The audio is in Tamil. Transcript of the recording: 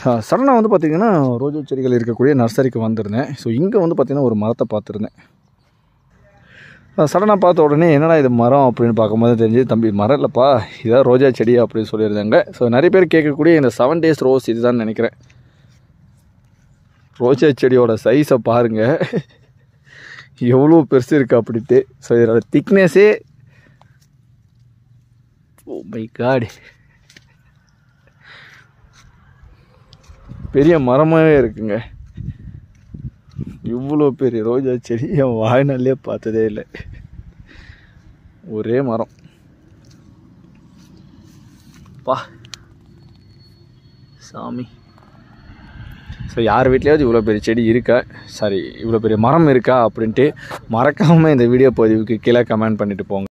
சடனாக வந்து பார்த்திங்கன்னா ரோஜா செடிகள் இருக்கக்கூடிய நர்சரிக்கு வந்திருந்தேன் ஸோ இங்கே வந்து பார்த்திங்கன்னா ஒரு மரத்தை பார்த்துருந்தேன் சடனாக பார்த்த உடனே என்னடா இது மரம் அப்படின்னு பார்க்கும்போது தெரிஞ்சு தம்பி மரம் இல்லைப்பா இதான் ரோஜா செடி அப்படின்னு சொல்லியிருந்தாங்க ஸோ நிறைய பேர் கேட்கக்கூடிய இந்த செவன் டேஸ் ரோஸ் இதுதான் நினைக்கிறேன் ரோஜா செடியோட சைஸை பாருங்கள் எவ்வளோ பெருசு இருக்குது அப்படின்ட்டு ஸோ இதோட திக்னஸே ஓ மை காட் பெரிய மரமாகவே இருக்குங்க இவ்வளோ பெரிய ரோஜா செடி என் வாழ்நாளே பார்த்ததே இல்லை ஒரே மரம் பா சாமி ஸோ யார் வீட்லேயாவது இவ்வளோ பெரிய செடி இருக்கா சாரி இவ்வளோ பெரிய மரம் இருக்கா அப்படின்ட்டு மறக்காமல் இந்த வீடியோ பதிவுக்கு கீழே கமெண்ட் பண்ணிட்டு போங்க